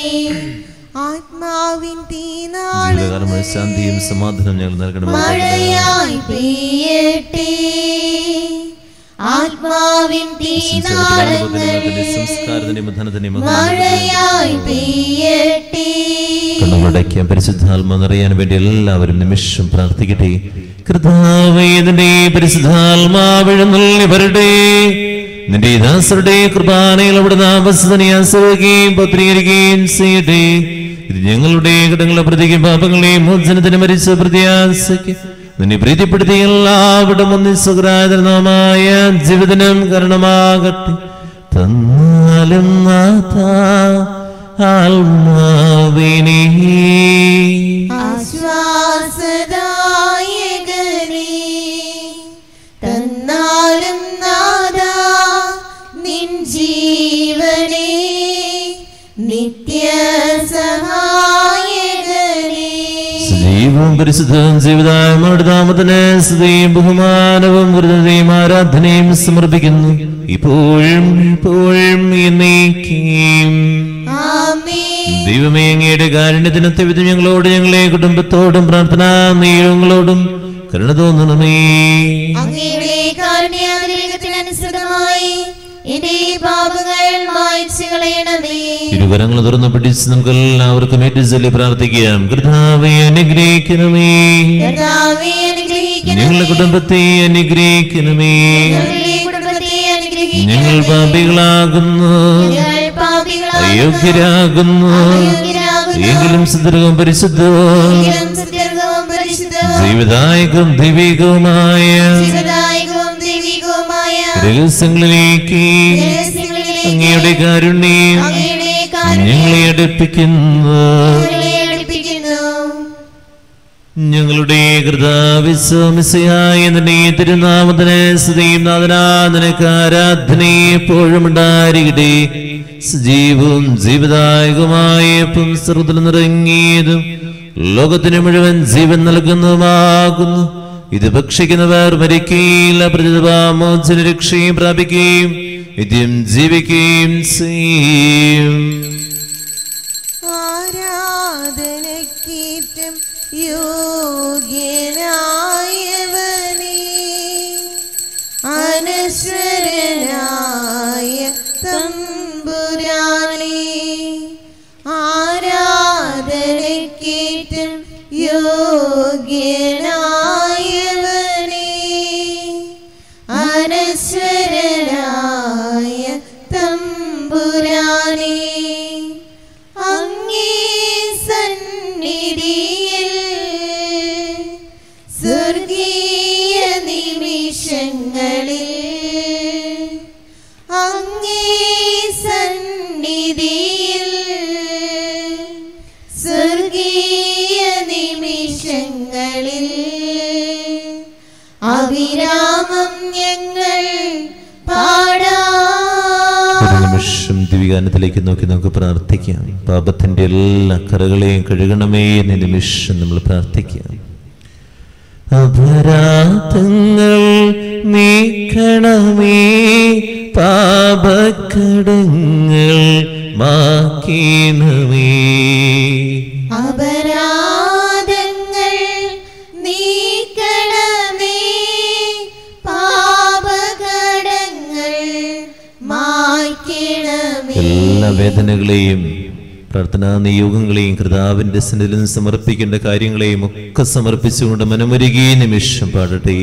ആത്മാവിൻ തീനാളം ജീവിതകാലമായ ശാന്തിയും സമാധാനം ഞങ്ങൾ നൽകണമേ മഴയായി പെയ്യട്ടെ ആത്മാവിൻ തീനാളങ്ങൾ സംസ്കാരത്തിന്റെയും ബന്ധനത്തിന്റെയും മഴയായി പെയ്യട്ടെ കണ്ണുകളടയ്ക്കാൻ പരിശുദ്ധാത്മ നിറയാൻ വേണ്ടി എല്ലാവരും നിമിഷം പ്രാർത്ഥിക്കട്ടെ കൃതാവേദന്റെ പരിശുദ്ധാത്മാവിഴുന്നള്ളി വരട്ടെ നിന്റെ ദാസരുടെ കൃപാനയിൽ അവിടെ നാമസ്ഥനെ ആസ്വദിക്കുകയും പത്രീകരിക്കുകയും ചെയ്യട്ടെ ഇത് ഞങ്ങളുടെ കടങ്ങളെ പ്രതിക്കും പാപങ്ങളെയും മോചനത്തിന് മരിച്ച പ്രത്യാശയ്ക്ക് നിന്നെ പ്രീതിപ്പെടുത്തിയ എല്ലാവരും ഒന്നി സുഖരാജനമായ ജീവിതനം കാരണമാകട്ടെ തന്നാലും നാഥ ആത്മാവിനെ ആശ്വാസദായകനേ തന്നാലും നാദാ നിൻ ജീവനേ നിത്യ സഹായകനേ സജീവവും പരിശുദ്ധവും ജീവിതായമ്മയുടെ നാമത്തിന് സ്തുതിയും ബഹുമാനവും ഹൃദയയും ആരാധനയും സമർപ്പിക്കുന്നു ഇപ്പോഴും ഇപ്പോഴും എന്നേക്കും ആമേൻ ദൈവമേ അങ്ങയുടെ കാരുണ്യത്തിനത്തെ വിധം ഞങ്ങളോട് ഞങ്ങളെ കുടുംബത്തോടും പ്രാർത്ഥനാ നിയമങ്ങളോടും കരുണ തോന്നണമേ അങ്ങയുടെ കാരുണ്യാതിരേകത്തിനനുസൃതമായി എന്റെ പാപങ്ങൾ മായ്ച്ചു കളയണമേ ഇരുകരങ്ങൾ തുറന്ന് പിടിച്ച് നമുക്ക് എല്ലാവർക്കും ഏറ്റു ചൊല്ലി പ്രാർത്ഥിക്കാം കർത്താവെ അനുഗ്രഹിക്കണമേ കർത്താവേ അനുഗ്രഹിക്കണമേ ഞങ്ങളുടെ കുടുംബത്തെ അനുഗ്രഹിക്കണമേ ഞങ്ങളുടെ കുടുംബത്തെ അനുഗ്രഹിക്കണമേ ഞങ്ങൾ പാപികളാകുന്നു ഞങ്ങൾ പാപികളാകുന്നു അയോഗ്യരാകുന്നു അയോഗ്യരാകുന്നു. എങ്കിലും സുദൃഢവും പരിശുദ്ധവും എങ്കിലും സുദീർഘവും പരിശുദ്ധവും ജീവിതായകം ദൈവികവുമായ ജീവദായകവും ദൈവികവുമായ രഹസ്യങ്ങളിലേക്ക് രഹസ്യങ്ങളിലേക്ക് അങ്ങയുടെ കാരുണ്യം അങ്ങയുടെ കാരുണ്യം ഞങ്ങളെ അടുപ്പിക്കുന്നു ഞങ്ങളെ അടുപ്പിക്കുന്നു ഞങ്ങളുടെ കൃതാവിശ്വമിസയായ നിന്നെ തിരുനാമത്തിന് സ്തുതിയും നാഥനാഥനക്ക് ആരാധന എപ്പോഴും ഉണ്ടായിരിക്കട്ടെ സജീവവും ജീവദായകമായ പുംസൃതിൽ നിറങ്ങിയതും ലോകത്തിന് മുഴുവൻ ജീവൻ നൽകുന്നതുമാകുന്നു ഇത് ഭക്ഷിക്കുന്നവർ മരിക്കുകയില്ല പ്രതിഭാമോചന രക്ഷയും പ്രാപിക്കുകയും നിത്യം ജീവിക്കുകയും ചെയ്യും ആരാധനക്കീറ്റം യോഗ്യനായവനേ അനശ്വരനായ തമ്പുരാനേ ആരാധനക്കീറ്റം യോഗ്യനായവനേ അനശ്വരനായ തമ്പുരാനേ അങ്ങേ സന്നിധിയിൽ സ്വർഗീയ നിമിഷങ്ങളിൽ അങ്ങേ സന്നിധിയിൽ സ്വർഗീയ നിമിഷങ്ങളിൽ അവിരാമം ഞങ്ങൾ പാടാം ഒരു നിമിഷം ദിവികാനത്തിലേക്ക് നോക്കി നമുക്ക് പ്രാർത്ഥിക്കാം പാപത്തിന്റെ എല്ലാ കറകളെയും കഴുകണമേ എന്ന നിമിഷം നമ്മൾ പ്രാർത്ഥിക്കാം അപരാധങ്ങൾ നീക്കണമേ പാപക്കടങ്ങൾ മാക്കണമേ അപരാധങ്ങൾ നീക്കണമേ പാപകടങ്ങൾ മായ്ക്കണമേ എല്ലാ വേദനകളെയും പ്രാർത്ഥനാ നിയോഗങ്ങളെയും കർത്താവിന്റെ സന്നിധിയിൽ സമർപ്പിക്കേണ്ട കാര്യങ്ങളെയും ഒക്കെ സമർപ്പിച്ചുകൊണ്ട് മനമൊരുകിയ നിമിഷം പാടട്ടെ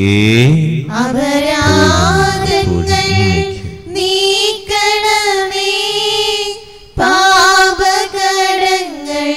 അപരാധങ്ങൾ നീക്കണമേ പാപകടങ്ങൾ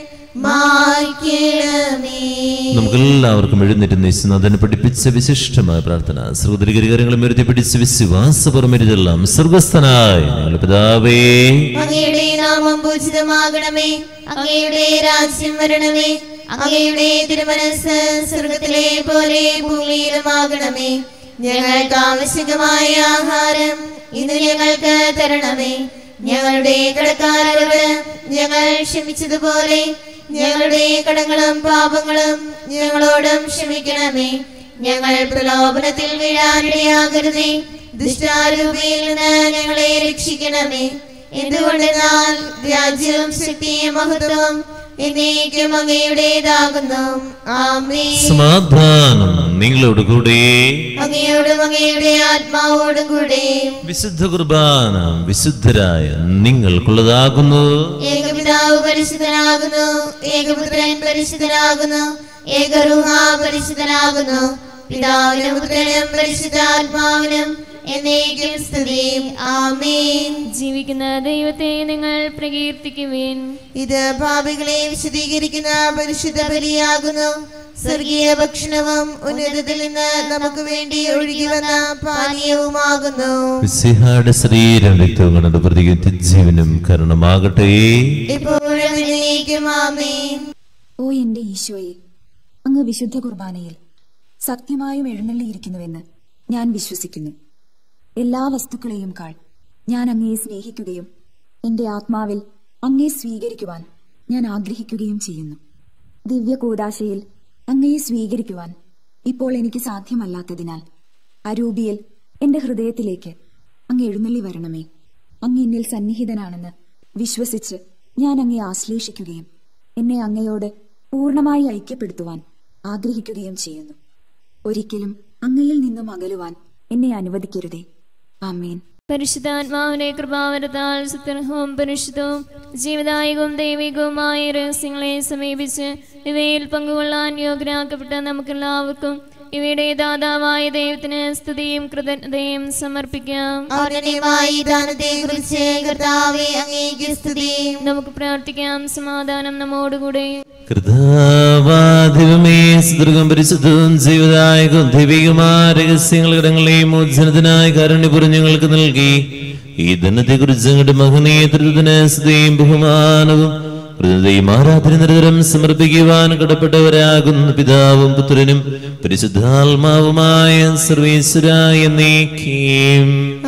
മായ്ക്കണമേ നമുക്കെല്ലാവർക്കും എഴുന്നേറ്റ് നിശ്ചനാഥനെ പഠിപ്പിച്ച വിശിഷ്ടമായ പ്രാർത്ഥന ശ്രോതരികരികാരങ്ങളും ഉയർത്തി പിടിച്ച് വിശ്വാസപരമരുതെല്ലാം സ്വർഗസ്ഥനായ ഞങ്ങളുടെ പിതാവേ അങ്ങയുടെ നാമം പൂജിതമാകണമേ അങ്ങയുടെ രാജ്യം വരണമേ അങ്ങയുടെ തിരുമനസ് സ്വർഗത്തിലെ പോലെ ഭൂമിയിലുമാകണമേ ഞങ്ങൾക്ക് ആവശ്യമായ ആഹാരം ഇന്ന് ഞങ്ങൾക്ക് തരണമേ ഞങ്ങളുടെ കടക്കാരോട് ഞങ്ങൾ ക്ഷമിച്ചതുപോലെ ഞങ്ങളുടെ കടങ്ങളും പാപങ്ങളും ഞങ്ങളോടും ക്ഷമിക്കണമേ ഞങ്ങൾ പ്രലോഭനത്തിൽ വീഴാനിടയാകരുതേ ദുഷ്ടാരൂപിയിൽ നിന്ന് ഞങ്ങളെ രക്ഷിക്കണമേ എന്തുകൊണ്ടെന്നാൽ രാജ്യവും ശക്തിയും മഹത്വം എന്നേക്കും അങ്ങയുടേതാകുന്നു ആമേ സമാധാനം നിങ്ങളോട് കൂടെ അങ്ങയോടും അങ്ങയുടെ ആത്മാവോടും കൂടെ വിശുദ്ധ കുർബാന വിശുദ്ധരായ നിങ്ങൾക്കുള്ളതാകുന്നു ഏകപിതാവ് പരിശുദ്ധനാകുന്നു ഏകപുത്രൻ പരിശുദ്ധനാകുന്നു ഏകറുഹ പരിശുദ്ധനാകുന്നു പിതാവിനും പുത്രനും പരിശുദ്ധാത്മാവിനും എന്നേക്കും സ്തുതിയും ആമേൻ ജീവിക്കുന്ന ദൈവത്തെ നിങ്ങൾ പ്രകീർത്തിക്കുവേൻ ഇത് പാപികളെ വിശദീകരിക്കുന്ന പരിശുദ്ധ ബലിയാകുന്നു സ്വർഗീയ ഭക്ഷണവും ഉന്നതത്തിൽ നിന്ന് നമുക്ക് വേണ്ടി ഒഴുകി വന്ന പാനീയവുമാകുന്നു വിശിഹായുടെ ശരീരം രക്തവും കണ്ടത് പ്രതികരിച്ച് ജീവനും കരണമാകട്ടെ ഇപ്പോഴും എന്നേക്കും ആമേൻ ഓ എന്റെ ഈശോയെ അങ്ങ് വിശുദ്ധ കുർബാനയിൽ സത്യമായും എഴുന്നള്ളിയിരിക്കുന്നുവെന്ന് ഞാൻ വിശ്വസിക്കുന്നു എല്ലാ വസ്തുക്കളെയും കാൾ ഞാൻ അങ്ങയെ സ്നേഹിക്കുകയും എന്റെ ആത്മാവിൽ അങ്ങയെ സ്വീകരിക്കുവാൻ ഞാൻ ആഗ്രഹിക്കുകയും ചെയ്യുന്നു ദിവ്യ കൂടാശയിൽ അങ്ങയെ സ്വീകരിക്കുവാൻ ഇപ്പോൾ എനിക്ക് സാധ്യമല്ലാത്തതിനാൽ അരൂപിയിൽ എന്റെ ഹൃദയത്തിലേക്ക് അങ്ങ് എഴുന്നള്ളി വരണമേ അങ്ങ് എന്നിൽ സന്നിഹിതനാണെന്ന് വിശ്വസിച്ച് ഞാൻ അങ്ങയെ ആശ്ലേഷിക്കുകയും എന്നെ അങ്ങയോട് പൂർണ്ണമായി ഐക്യപ്പെടുത്തുവാൻ ആഗ്രഹിക്കുകയും ചെയ്യുന്നു ഒരിക്കലും അങ്ങയിൽ നിന്നും അകലുവാൻ എന്നെ അനുവദിക്കരുതേ ആമേൻ പരിശുദ്ധാത്മാവിന്റെ കൃപാവരത്താൽ സുത്തർഹവും പരിശുദ്ധവും ജീവദായകവും ദൈവികവുമായ രഹസ്യങ്ങളെ സമീപിച്ച് ഇവയിൽ പങ്കുകൊള്ളാൻ യോഗ്യരാക്കപ്പെട്ട നമുക്കെല്ലാവർക്കും ഇവയുടെ ദാതാവായ ദൈവത്തിന് സ്തുതിയും കൃതജ്ഞതയും സമർപ്പിക്കാം ഔന്നത്യമായ ദാനത്തെ കുറിച്ച് കർത്താവെ അങ്ങേക്ക് സ്തുതി നമുക്ക് പ്രാർത്ഥിക്കാം സമാധാനം നമ്മോടുകൂടെ കൃതാവാധിപമേ സുദൃഗം പരിശുദ്ധവും ജീവദായകവും ദൈവികമായ രഹസ്യങ്ങൾ ഇടങ്ങളെയും മോചനത്തിനായി കാരുണ്യപുരം ഞങ്ങൾക്ക് നൽകി ഈ ധനത്തെ കുറിച്ച് ഞങ്ങളുടെ മഹനീയ തൃത്തിന് സ്തുതിയും ബഹുമാനവും ഹൃദയം ആരാധന നിരന്തരം സമർപ്പിക്കുവാൻ കടപ്പെട്ടവരാകുന്ന പിതാവും പുത്രനും പരിശുദ്ധാത്മാവുമായ സർവേശ്വരായ നീക്കിയും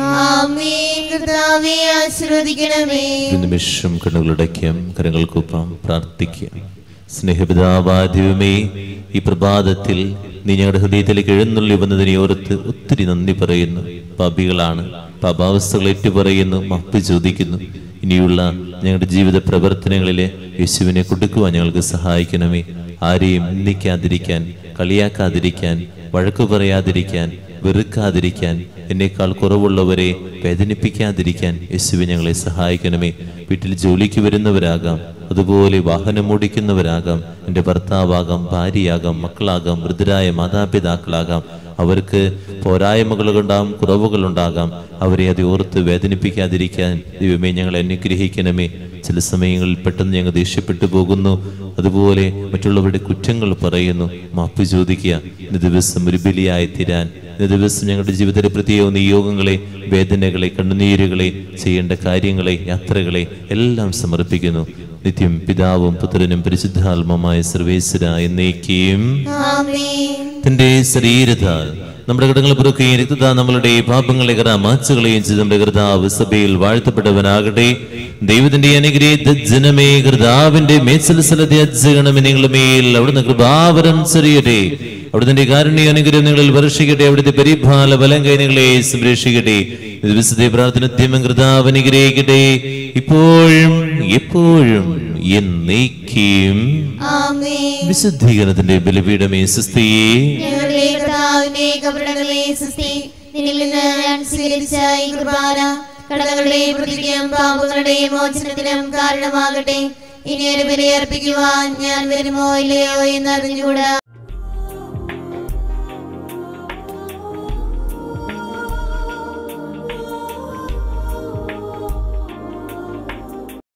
ആമേൻ കർത്താവെ ആശീർവദിക്കണമേ ഒരു നിമിഷം കണ്ണുകളടയ്ക്കാം കരങ്ങൾ കൂപ്പാം പ്രാർത്ഥിക്കാം സ്നേഹപിതാവാദ്യമേ ഈ പ്രഭാതത്തിൽ നീ ഞങ്ങളുടെ ഹൃദയത്തിലേക്ക് എഴുന്നള്ളി വന്നതിനെ ഓർത്ത് ഒത്തിരി നന്ദി പറയുന്നു പാപികളാണ് പാപാവസ്ഥകൾ ഏറ്റുപറയുന്നു മാപ്പ് ചോദിക്കുന്നു ഇനിയുള്ള ഞങ്ങളുടെ ജീവിത പ്രവർത്തനങ്ങളിലെ യേശുവിനെ കൊടുക്കുവാൻ ഞങ്ങൾക്ക് സഹായിക്കണമേ ആരെയും നിന്ദിക്കാതിരിക്കാൻ കളിയാക്കാതിരിക്കാൻ വഴക്കു പറയാതിരിക്കാൻ വെറുക്കാതിരിക്കാൻ എന്നേക്കാൾ കുറവുള്ളവരെ വേദനിപ്പിക്കാതിരിക്കാൻ യേശുവെ ഞങ്ങളെ സഹായിക്കണമേ വീട്ടിൽ ജോലിക്ക് വരുന്നവരാകാം അതുപോലെ വാഹനം ഓടിക്കുന്നവരാകാം എൻ്റെ ഭർത്താവാകാം ഭാര്യയാകാം മക്കളാകാം വൃദ്ധരായ മാതാപിതാക്കളാകാം അവർക്ക് പോരായ്മകളുണ്ടാകാം കുറവുകളുണ്ടാകാം അവരെ അത് ഓർത്ത് വേദനിപ്പിക്കാതിരിക്കാൻ ദൈവമേ ഞങ്ങളെ അനുഗ്രഹിക്കണമേ ചില സമയങ്ങളിൽ പെട്ടെന്ന് ഞങ്ങൾ ദേഷ്യപ്പെട്ടു പോകുന്നു അതുപോലെ മറ്റുള്ളവരുടെ കുറ്റങ്ങൾ പറയുന്നു മാപ്പ് ചോദിക്കുക ഇന്ന് ദിവസം ഒരു ബലിയായി തീരാൻ ഇന്ന് ദിവസം ഞങ്ങളുടെ ജീവിതത്തിലെ പ്രത്യേക നിയോഗങ്ങളെ വേദനകളെ കണ്ണുനീരുകളെ ചെയ്യേണ്ട കാര്യങ്ങളെ യാത്രകളെ എല്ലാം സമർപ്പിക്കുന്നു നിത്യം പിതാവും പുത്രനും പരിശുദ്ധാത്മമായ സർവേശ്വര എന്നേക്കും ആമേൻ തന്റെ ശരീരത്താൽ നമ്മുടെ കടങ്ങൾ പുറക്കുകയും രക്തത നമ്മളുടെ പാപങ്ങളെ മാച്ചുകളെയും ചെയ്ത് നമ്മുടെ കർത്താവ് സഭയിൽ വാഴ്ത്തപ്പെട്ടവനാകട്ടെ ദൈവത്തിന്റെ അനുഗ്രഹീത ജനമേ കർത്താവിന്റെ മേത്സലസലത്തെ അജ്ജഗണമേ നിങ്ങളുടെ മേൽ അവിടുന്ന് കൃപാവരം ചെറിയട്ടെ അവിടുത്തെ കാരുണ്യ അനുഗ്രഹം നിങ്ങളിൽ വർഷിക്കട്ടെ അവിടുത്തെ പരിഭാല ബലം കൈ നിങ്ങളെ സംരക്ഷിക്കട്ടെ ഈ ദിവസത്തെ പ്രാർത്ഥന നിത്യം കർത്താവ് അനുഗ്രഹിക്കട്ടെ ഇപ്പോഴും എപ്പോഴും എന്നേക്കും ആമേൻ വിശുദ്ധീകരണത്തിന്റെ ബലിപീഠമേ സുസ്ഥിയെ ഞങ്ങളുടെ കർത്താവിന്റെ കപടങ്ങളെ സുസ്തി നിന്നിൽ നിന്ന് ഞാൻ സ്വീകരിച്ച ഈ കുർബാന കടകളുടെ പ്രതിക്കും പാപങ്ങളുടെ മോചനത്തിനും കാരണമാകട്ടെ ഇനി ഒരു ബലി അർപ്പിക്കുവാൻ ഞാൻ വരുമോ ഇല്ലയോ എന്ന് അറിഞ്ഞുകൂടാ